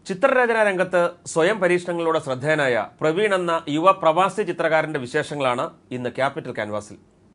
ചിത്രരചനാ രംഗത്ത് സ്വയം പരീക്ഷണങ്ങളിലൂടെ ശ്രദ്ധേയനായ പ്രവീൺ എന്ന യുവ പ്രവാസി ചിത്രകാരന്റെ വിശേഷങ്ങളാണ് ഇന്ന് ക്യാപിറ്റൽ ക്യാൻവാസിൽ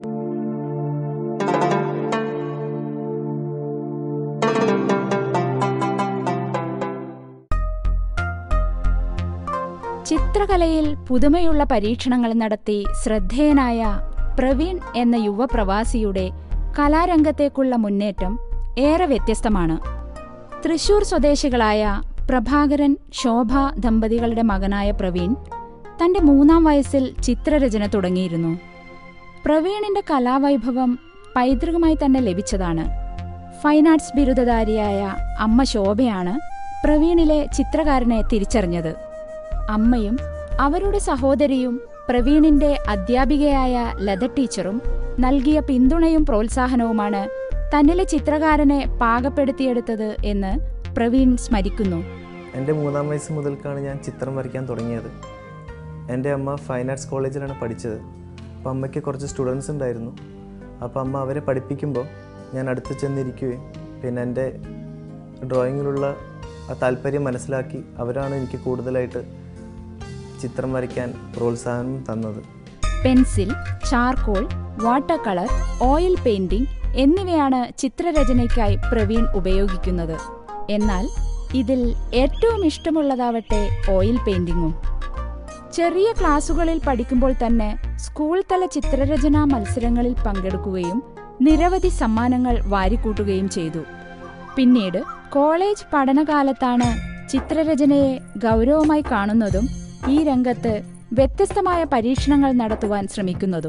ചിത്രകലയിൽ പുതുമയുള്ള പരീക്ഷണങ്ങൾ നടത്തി ശ്രദ്ധേയനായ പ്രവീൺ എന്ന യുവപ്രവാസിയുടെ കലാരംഗത്തേക്കുള്ള മുന്നേറ്റം ഏറെ വ്യത്യസ്തമാണ് തൃശൂർ സ്വദേശികളായ പ്രഭാകരൻ ശോഭ ദമ്പതികളുടെ മകനായ പ്രവീൺ തന്റെ മൂന്നാം വയസ്സിൽ ചിത്രരചന തുടങ്ങിയിരുന്നു പ്രവീണിന്റെ കലാവൈഭവം പൈതൃകമായി തന്നെ ലഭിച്ചതാണ് ഫൈൻ ആർട്സ് ബിരുദധാരിയായ അമ്മ ശോഭയാണ് പ്രവീണിലെ ചിത്രകാരനെ തിരിച്ചറിഞ്ഞത് അമ്മയും അവരുടെ സഹോദരിയും പ്രവീണിന്റെ അധ്യാപികയായ ലത ടീച്ചറും നൽകിയ പിന്തുണയും പ്രോത്സാഹനവുമാണ് തന്നിലെ ചിത്രകാരനെ പാകപ്പെടുത്തിയെടുത്തത് എന്ന് പ്രവീൺ സ്മരിക്കുന്നു എൻ്റെ മൂന്നാം വയസ്സ് മുതൽക്കാണ് ഞാൻ ചിത്രം വരയ്ക്കാൻ തുടങ്ങിയത് എൻ്റെ അമ്മ ഫൈൻ ആർട്സ് കോളേജിലാണ് പഠിച്ചത് അപ്പോൾ അമ്മയ്ക്ക് കുറച്ച് സ്റ്റുഡൻസ് ഉണ്ടായിരുന്നു അപ്പോൾ അമ്മ അവരെ പഠിപ്പിക്കുമ്പോൾ ഞാൻ അടുത്ത് ചെന്നിരിക്കുകയും പിന്നെ എൻ്റെ ഡ്രോയിങ്ങിലുള്ള ആ താല്പര്യം മനസ്സിലാക്കി അവരാണ് എനിക്ക് കൂടുതലായിട്ട് ചിത്രം വരയ്ക്കാൻ പ്രോത്സാഹനം തന്നത് pencil charcoal water colour oil painting എന്നിവയാണ് ചിത്രരചനയ്ക്കായി പ്രവീൺ ഉപയോഗിക്കുന്നത് എന്നാൽ ഇതിൽ ഏറ്റവും ഇഷ്ടമുള്ളതാവട്ടെ ഓയിൽ പെയിന്റിങ്ങും ചെറിയ ക്ലാസുകളിൽ പഠിക്കുമ്പോൾ തന്നെ സ്കൂൾ തല ചിത്രരചനാ മത്സരങ്ങളിൽ പങ്കെടുക്കുകയും നിരവധി സമ്മാനങ്ങൾ വാരിക്കൂട്ടുകയും ചെയ്തു പിന്നീട് കോളേജ് പഠനകാലത്താണ് ചിത്രരചനയെ ഗൗരവമായി കാണുന്നതും ഈ രംഗത്ത് വ്യത്യസ്തമായ പരീക്ഷണങ്ങൾ നടത്തുവാൻ ശ്രമിക്കുന്നതും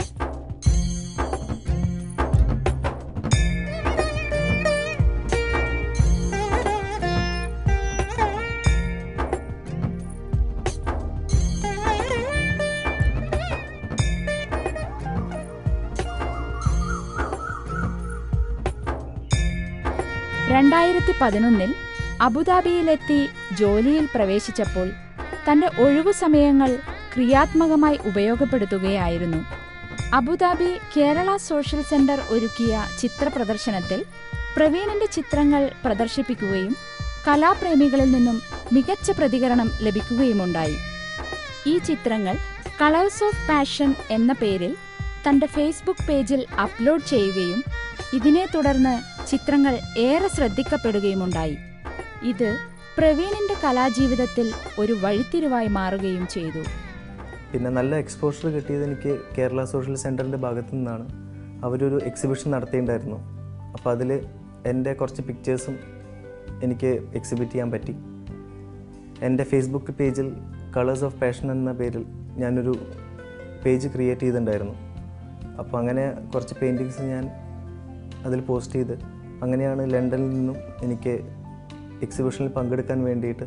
രണ്ടായിരത്തി പതിനൊന്നിൽ അബുദാബിയിലെത്തി ജോലിയിൽ പ്രവേശിച്ചപ്പോൾ തന്റെ ഒഴിവു സമയങ്ങൾ ക്രിയാത്മകമായി ഉപയോഗപ്പെടുത്തുകയായിരുന്നു അബുദാബി കേരള സോഷ്യൽ സെന്റർ ഒരുക്കിയ ചിത്ര പ്രദർശനത്തിൽ പ്രവീണിന്റെ ചിത്രങ്ങൾ പ്രദർശിപ്പിക്കുകയും കലാപ്രേമികളിൽ നിന്നും മികച്ച പ്രതികരണം ലഭിക്കുകയുമുണ്ടായി ഈ ചിത്രങ്ങൾ കളേഴ്സ് ഓഫ് പാഷൻ എന്ന പേരിൽ തന്റെ ഫേസ്ബുക്ക് പേജിൽ അപ്ലോഡ് ചെയ്യുകയും ഇതിനെ തുടർന്ന് ചിത്രങ്ങൾ ഏറെ ശ്രദ്ധിക്കപ്പെടുകയുമുണ്ടായി ഇത് പ്രവീണിന്റെ കലാജീവിതത്തിൽ ഒരു വഴിത്തിരിവായി മാറുകയും ചെയ്തു പിന്നെ നല്ല എക്സ്പോഷർ കിട്ടിയത് എനിക്ക് കേരള സോഷ്യൽ സെൻറ്ററിൻ്റെ ഭാഗത്തു നിന്നാണ് അവരൊരു എക്സിബിഷൻ നടത്തിയിട്ടുണ്ടായിരുന്നു അപ്പോൾ അതിൽ എൻ്റെ കുറച്ച് പിക്ചേഴ്സും എനിക്ക് എക്സിബിറ്റ് ചെയ്യാൻ പറ്റി എൻ്റെ ഫേസ്ബുക്ക് പേജിൽ കളേഴ്സ് ഓഫ് പാഷൻ എന്ന പേരിൽ ഞാനൊരു പേജ് ക്രിയേറ്റ് ചെയ്തിട്ടുണ്ടായിരുന്നു അപ്പോൾ അങ്ങനെ കുറച്ച് പെയിൻറ്റിങ്സ് ഞാൻ അതിൽ പോസ്റ്റ് ചെയ്ത് അങ്ങനെയാണ് ലണ്ടനിൽ നിന്നും എനിക്ക് എക്സിബിഷനിൽ പങ്കെടുക്കാൻ വേണ്ടിയിട്ട്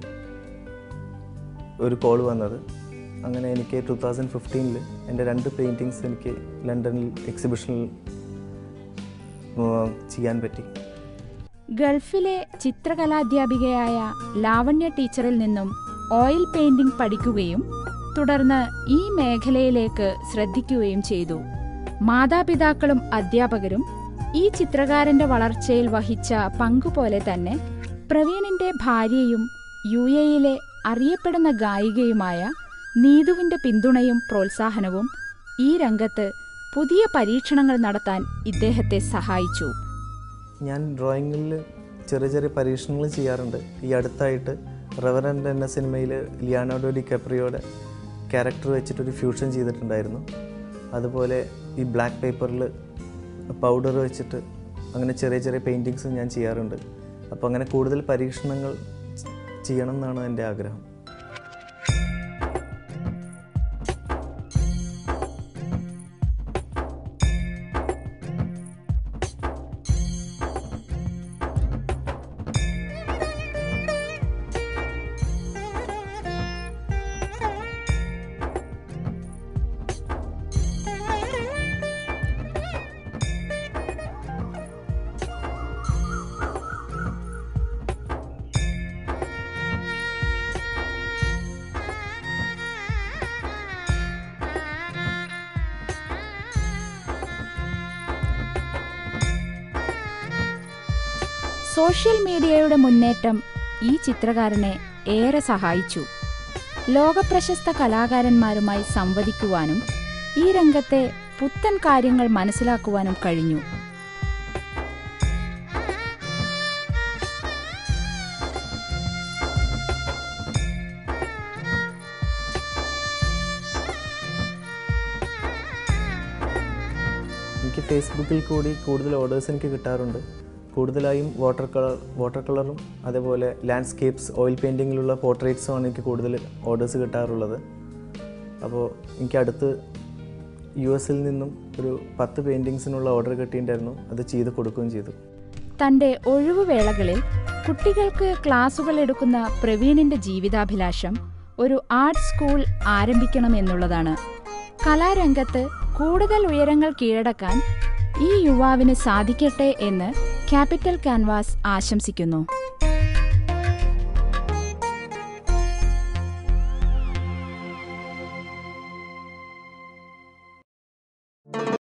ഒരു കോൾ വന്നത് അങ്ങനെ എനിക്ക് ടു തൗസൻഡ് ഫിഫ്റ്റീനിൽ എൻ്റെ രണ്ട് പെയിൻറ്റിങ്സ് എനിക്ക് ലണ്ടനിൽ എക്സിബിഷനിൽ ഉം, ചെയ്യാൻ പറ്റി ഗൾഫിലെ ചിത്രകലാധ്യാപികയായ ലാവണ്യ ടീച്ചറിൽ നിന്നും ഓയിൽ പെയിന്റിംഗ് പഠിക്കുകയും തുടർന്ന് ഈ മേഖലയിലേക്ക് ശ്രദ്ധിക്കുകയും ചെയ്തു മാതാപിതാക്കളും അധ്യാപകരും ഈ ചിത്രകാരന്റെ വളർച്ചയിൽ വഹിച്ച പങ്കുപോലെ തന്നെ പ്രവീണിന്റെ ഭാര്യയും യു എയിലെ അറിയപ്പെടുന്ന ഗായികയുമായ നീതുവിന്റെ പിന്തുണയും പ്രോത്സാഹനവും ഈ രംഗത്ത് പുതിയ പരീക്ഷണങ്ങൾ നടത്താൻ ഇദ്ദേഹത്തെ സഹായിച്ചു ഞാൻ ഡ്രോയിങ്ങിൽ ചെറിയ ചെറിയ പരീക്ഷണങ്ങൾ ചെയ്യാറുണ്ട് ഈ അടുത്തായിട്ട് റെവറൻഡ് എന്ന സിനിമയിൽ ലിയാനോഡോ ഡി കപ്രിയോടെ ക്യാരക്ടർ വെച്ചിട്ടൊരു ഫ്യൂഷൻ ചെയ്തിട്ടുണ്ടായിരുന്നു അതുപോലെ ഈ ബ്ലാക്ക് പേപ്പറിൽ പൗഡർ വെച്ചിട്ട് അങ്ങനെ ചെറിയ ചെറിയ പെയിൻറ്റിങ്സും ഞാൻ ചെയ്യാറുണ്ട് അപ്പോൾ അങ്ങനെ കൂടുതൽ പരീക്ഷണങ്ങൾ ചെയ്യണം എന്നാണ് എൻ്റെ ആഗ്രഹം സോഷ്യൽ മീഡിയയുടെ മുന്നേറ്റം ഈ ചിത്രകാരനെ ഏറെ സഹായിച്ചു ലോകപ്രശസ്ത കലാകാരന്മാരുമായി സംവദിക്കുവാനും ഈ രംഗത്തെ പുത്തൻ കാര്യങ്ങൾ മനസ്സിലാക്കുവാനും കഴിഞ്ഞു എനിക്ക് ഫേസ്ബുക്കിൽ കൂടി കൂടുതൽ ഓർഡേഴ്സ് എനിക്ക് കിട്ടാറുണ്ട് കൂടുതലായും വാട്ടർ കളർ വാട്ടർ കളറും അതേപോലെ ലാൻഡ്സ്കേപ്സ് ഓയിൽ പെയിൻറ്റിങ്ങിലുള്ള പോർട്രേറ്റ്സും ആണ് എനിക്ക് കൂടുതൽ ഓർഡേഴ്സ് കിട്ടാറുള്ളത് അപ്പോൾ എനിക്ക് അടുത്ത് യു എസിൽ നിന്നും ഒരു പത്ത് പെയിൻറ്റിങ്സിനുള്ള ഓർഡർ കിട്ടിയിട്ടുണ്ടായിരുന്നു അത് ചെയ്ത് കൊടുക്കുകയും ചെയ്തു തന്റെ ഒഴിവുവേളകളിൽ കുട്ടികൾക്ക് ക്ലാസുകൾ എടുക്കുന്ന പ്രവീണിന്റെ ജീവിതാഭിലാഷം ഒരു ആർട്ട് സ്കൂൾ ആരംഭിക്കണമെന്നുള്ളതാണ് കലാരംഗത്ത് കൂടുതൽ ഉയരങ്ങൾ കീഴടക്കാൻ ഈ യുവാവിന് സാധിക്കട്ടെ എന്ന് ക്യാപിറ്റൽ ക്യാൻവാസ് ആശംസിക്കുന്നു